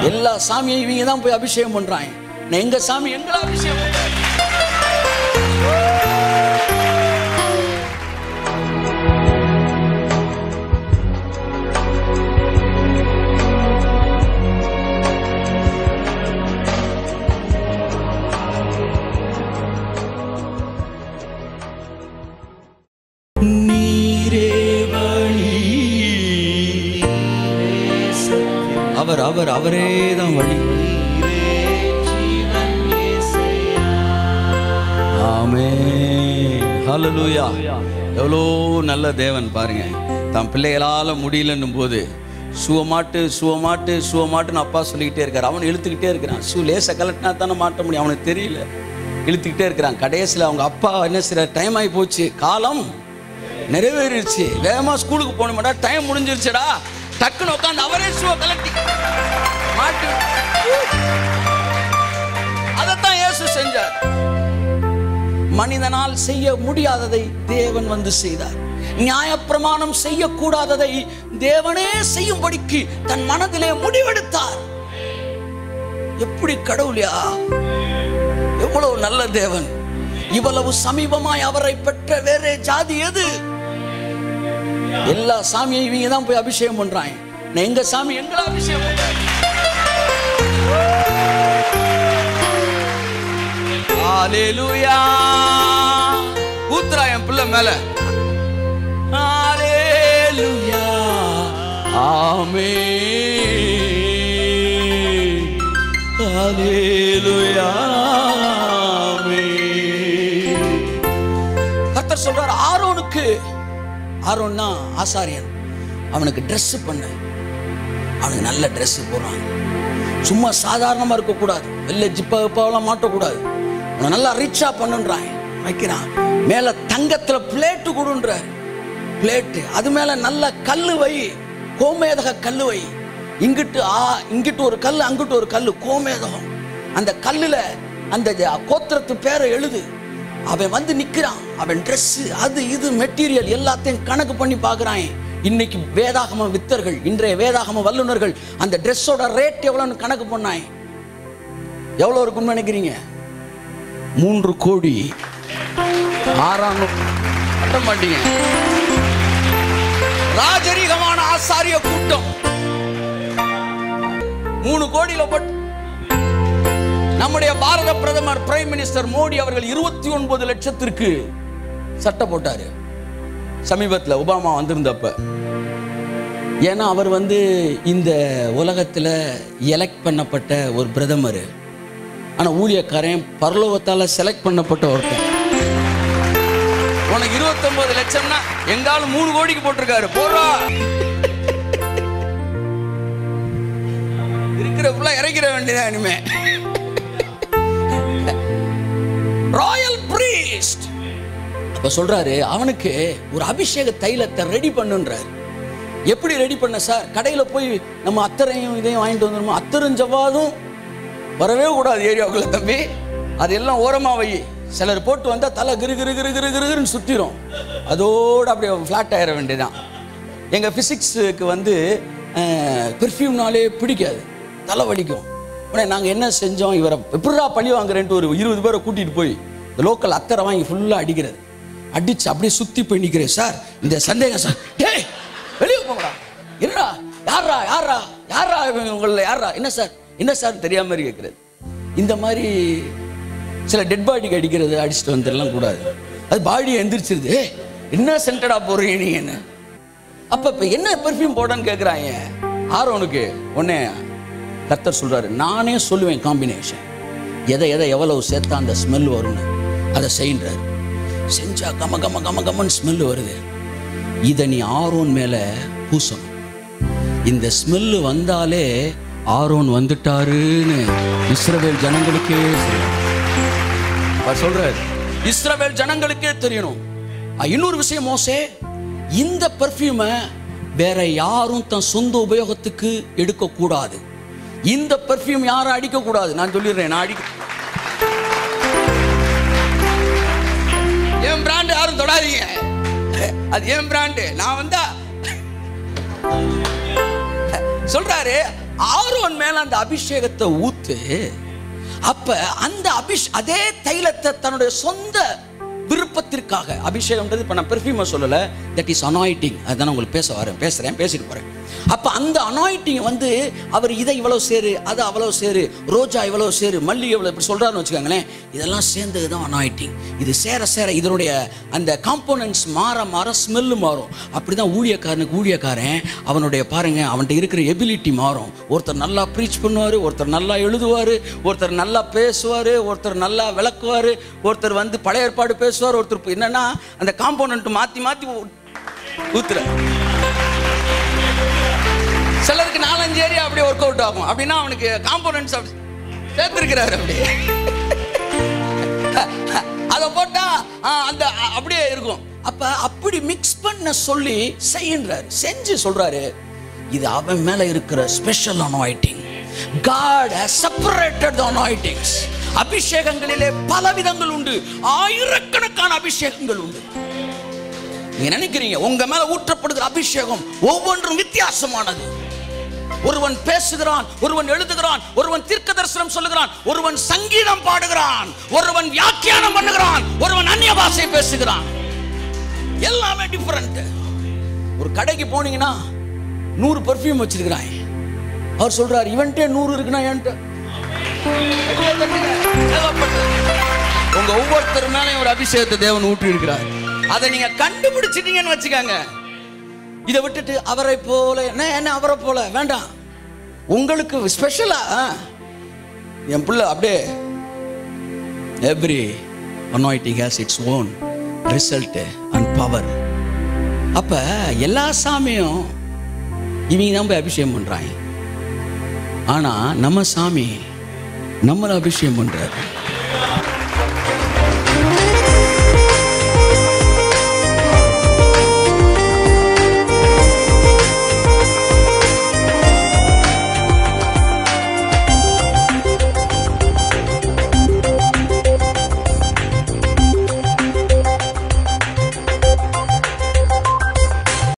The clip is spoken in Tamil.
எல்லா சாமியும் இவங்க தான் போய் அபிஷேகம் பண்றாங்க நான் எங்க சாமி எங்களை அபிஷேகம் பண்றாரு. நீரே வழி அவர் அவர் அவரே தான் வழி ஆமே ஹalleluya எவ்வளோ நல்ல தேவன் பாருங்க தன் பிள்ளைகளால முடியலன்னும் போது சுவமாட்டு சுவமாட்டு சுவமாட்டுன்னு அப்பா சொல்லிக்கிட்டே இருக்கார் அவன் இழுத்துக்கிட்டே இருக்கிறான் சு லேசை கலட்டினா தானே மாட்ட முடியும் அவனுக்கு தெரியல இழுத்துக்கிட்டே இருக்கிறான் கடைசியில் அவங்க அப்பா என்ன செய்ற டைம் ஆகி போச்சு காலம் நிறைவேறிடுச்சு வேகமா ஸ்கூலுக்கு போகணுமாடா டைம் முடிஞ்சிருச்சுடா டக்குன்னு உட்காந்து அவரே சுவ கலட்டி மாட்டு அதைத்தான் இயேசு செஞ்சார் மனிதனால் செய்ய முடியாததை தேவன் வந்து செய்தார் நியாயப்பிரமாணம் செய்யக்கூடாததை தேவனே செய்யும்படிக்கு தன் மனதிலே முடிவெடுத்தார் எப்படி கடவுளியா எவ்வளவு நல்ல தேவன் இவ்வளவு சமீபமாய் அவரை பெற்ற வேற ஜாதி எது எல்லா சாமியும் இவங்க தான் போய் அபிஷேகம் பண்றாங்க நான் எங்க சாமி எங்களை அபிஷேகம் பண்றாரு. ஹalleluya ஊத்துறா என் பிள்ளை மேல ஹalleluya ஆமென் ஹalleluya ஆமென் கர்த்தர் சொல்றார் ஆரோனுக்கு ஆரோன்னா ஆசாரியன் அவனுக்கு Dress பண்ண அவனுக்கு நல்ல Dress போடுறான் சும்மா சாதாரணமா இருக்கக்கூடாது வெளில ஜிப்பா கிப்பாவெல்லாம் மாட்டக்கூடாது அவனை நல்லா ரிச்சா பண்ணுன்றான் வைக்கிறான் மேல தங்கத்துல பிளேட்டு கொடுன்றார் பிளேட்டு அது மேல நல்ல கல்லு வை கோமேதக கல்லு வை இங்கிட்டு ஆ இங்கிட்டு ஒரு கல் அங்கிட்டு ஒரு கல்லு கோமேதகம் அந்த கல்லுல அந்த ஜ- கோத்திரத்து பேரை எழுது அவன் வந்து நிக்கிறான் அவன் Dress அது இது மெட்டீரியல் எல்லாத்தையும் கணக்கு பண்ணி பார்க்கறான் இன்னைக்கு வேதாகம வித்தர்கள் இன்றைய வேதாகம வல்லுனர்கள் அந்த ட்ரெஸ்ஸோட ரேட் எவ்வளோன்னு கணக்கு பண்ணாய் எவ்வளோ இருக்கும்னு நினைக்கிறீங்க மூன்று கோடி ஆறாம் கட்ட மாட்டீங்க ராஜரீகமான ஆசாரிய கூட்டம் மூணு கோடியில போட்டு நம்முடைய பாரத பிரதமர் பிரைம் மினிஸ்டர் மோடி அவர்கள் இருபத்தி ஒன்பது லட்சத்திற்கு சட்டை போட்டாரு சமீபத்துல ஒபாமா வந்திருந்தப்ப ஏன்னா அவர் வந்து இந்த உலகத்துல எலெக்ட் பண்ணப்பட்ட ஒரு பிரதமர் ஆனா ஊழியக்காரன் பரலோகத்தால செலக்ட் பண்ணப்பட்ட ஒருத்தன் உனக்கு 29 லட்சம்னா எங்காலும் மூணு கோடிக்கு போட்டிருக்காரு போறா இருக்கிற ஃபுல்லா இறக்கிற வேண்டியதா இனிமே ராயல் பிரீஸ்ட் அப்ப சொல்றாரு அவனுக்கு ஒரு அபிஷேக தைலத்தை ரெடி பண்ணுன்றார் எப்படி ரெடி பண்ண சார் கடையில போய் நம்ம அத்தரையும் இதையும் வாங்கிட்டு வந்துருமோ அத்தரும் ஜவ்வாதும் வரவே கூடாது ஏரியாவுக்குள்ள தம்பி அது எல்லாம் ஓரமா வை சிலர் போட்டு வந்தா தலை கிரு கிரு கிரு கிரு கிருன்னு சுத்திரும் அதோட அப்படியே ஃப்ளாட் ஆயிட வேண்டியதான் எங்க பிசிக்ஸுக்கு வந்து பெர்ஃப்யூம்னாலே பிடிக்காது தலை வலிக்கும் உடனே நாங்கள் என்ன செஞ்சோம் இவரை எப்படிடா பழி வாங்குறேன்ட்டு ஒரு இருபது பேரை கூட்டிட்டு போய் இந்த லோக்கல் அத்தரை வாங்கி ஃபுல்லாக அடிக்கிறது அடிச்சு அப்படியே சுத்தி போய் நிற்கிறேன் சார் இந்த சந்தேகம் சார் ஏய் வெளியே போங்கடா என்னடா யாரா யாரா யாரா இவங்க உங்களில் யாரா என்ன சார் என்ன சார் தெரியாம மாதிரி கேட்குறது இந்த மாதிரி சில டெட் பாடிக்கு அடிக்கிறது அடிச்சுட்டு வந்துடலாம் கூடாது அது பாடி எந்திரிச்சிருது ஏய், என்ன சென்டடா போடுறீங்க நீங்க என்ன அப்ப இப்ப என்ன பெர்ஃப்யூம் போடன்னு கேட்குறாங்க ஆரோனுக்கு உடனே கர்த்தர் சொல்றாரு நானே சொல்லுவேன் காம்பினேஷன் எதை எதை எவ்வளவு சேர்த்தா அந்த ஸ்மெல் வரும்னு அதை செய்ன்றாரு செஞ்சா கம கம கம கமன்னு ஸ்மெல் வருது இதை நீ ஆரோன் மேல பூசணும் இந்த ஸ்மெல்லு வந்தாலே ஆரோன் வந்துட்டாருன்னு இஸ்ரவேல் ஜனங்களுக்கே தெரியும். அவர் சொல்றாரு இஸ்ரவேல் ஜனங்களுக்கே தெரியணும் அஹ், இன்னொரு விஷயம் மோசே இந்த பெர்ஃப்யூமை வேற யாரும் தன் சொந்த உபயோகத்துக்கு எடுக்க கூடாது இந்த பெர்ஃப்யூம் யாரும் அடிக்க கூடாது நான் சொல்லிடுறேன் நான் அடிக்க என் பிராண்ட் யாரும் தொடாதீங்க அது என் பிராண்டு நான் வந்தா சொல்றாரு ஆரோன் மேல அந்த அபிஷேகத்தை ஊத்து அப்ப அந்த அபிஷ் அதே தைலத்தை தன்னுடைய சொந்த விருப்பத்திற்காக அபிஷேகம்ன்றது இப்போ நான் பெர்ஃப்யூமை சொல்லல தட் இஸ் அனாயிட்டிங் அதுதான் உங்களுக்கு பேச வரேன் பேசுறேன் பேசிட்டு போறேன் அப்ப அந்த அனாயிட்டிங் வந்து அவர் இதை இவ்வளவு சேரு அதை அவ்வளவு சேரு ரோஜா இவ்வளவு சேரு மல்லிகை இவ்வளவு இப்படி சொல்றாருன்னு வச்சுக்கோங்களேன் இதெல்லாம் சேர்ந்தது தான் அனாயிட்டிங் இது சேர சேர இதனுடைய அந்த காம்போனன்ட்ஸ் மாற மாற ஸ்மெல்லு மாறும் அப்படிதான் ஊழியக்காரனுக்கு ஊழியக்காரன் அவனுடைய பாருங்க அவன்கிட்ட இருக்கிற எபிலிட்டி மாறும் ஒருத்தர் நல்லா ப்ரீச் பண்ணுவார் ஒருத்தர் நல்லா எழுதுவார் ஒருத்தர் நல்லா பேசுவார் ஒருத்தர் நல்லா விளக்குவார் ஒருத்தர் வந்து பழைய ஏற்பாடு பேசுவார் ஒருத்தர் என்னன்னா அந்த காம்போனன்ட் மாற்றி மாற்றி ஊத்துற சிலருக்கு நாலஞ்சு ஏரியா அப்படியே ஒர்க் அவுட் ஆகும் அப்படின்னா அவனுக்கு காம்போனன்ட்ஸ் அப்படி சேர்த்துருக்கிறாரு அப்படியே அதை போட்டா ஆ, அந்த அ- அப்படியே இருக்கும் அப்ப அப்படி மிக்ஸ் பண்ண சொல்லி செய்யுன்றாரு செஞ்சு சொல்றாரு இது அவன் மேல இருக்கிற special anointing God has separated the anointings அபிஷேகங்களிலே பல விதங்கள் உண்டு ஆயிரக்கணக்கான அபிஷேகங்கள் உண்டு நீங்க நினைக்கிறீங்க உங்க மேல ஊற்றப்படுகிற அபிஷேகம் ஒவ்வொன்றும் வித்தியாசமானது ஒருவன் பேசுகிறான் ஒருவன் எழுதுகிறான் ஒருவன் தீர்க்க தரிசனம் சொல்லுகிறான் ஒருவன் சங்கீதம் பாடுகிறான் ஒருவன் வியாக்கியானம் பண்ணுகிறான் ஒருவன் அந்நிய பாஷை பேசுகிறான் எல்லாமே டிஃபரெண்ட் ஒரு கடைக்கு போனீங்கன்னா நூறு பர்ஃப்யூம் வச்சிருக்கிறான் அவர் சொல்றார் இவன்ட்டே நூறு இருக்குன்னா என்கிட்ட உங்க ஒவ்வொருத்தர் மேலையும் ஒரு அபிஷேகத்தை தேவன் ஊற்றி இருக்கிறார் அதை நீங்க கண்டுபிடிச்சிட்டீங்கன்னு வச்சுக்கோங்க இதை விட்டுட்டு அவரை போல என்ன என்ன அவரை போல வேண்டாம் உங்களுக்கு ஸ்பெஷலா என் பிள்ளை அப்படியே every anointing has its own result and power அப்ப எல்லா சாமியும் இவங்க தான் போய் அபிஷேகம் பண்றாங்க ஆனா நம்ம சாமி நம்மளை அபிஷேகம் பண்றாரு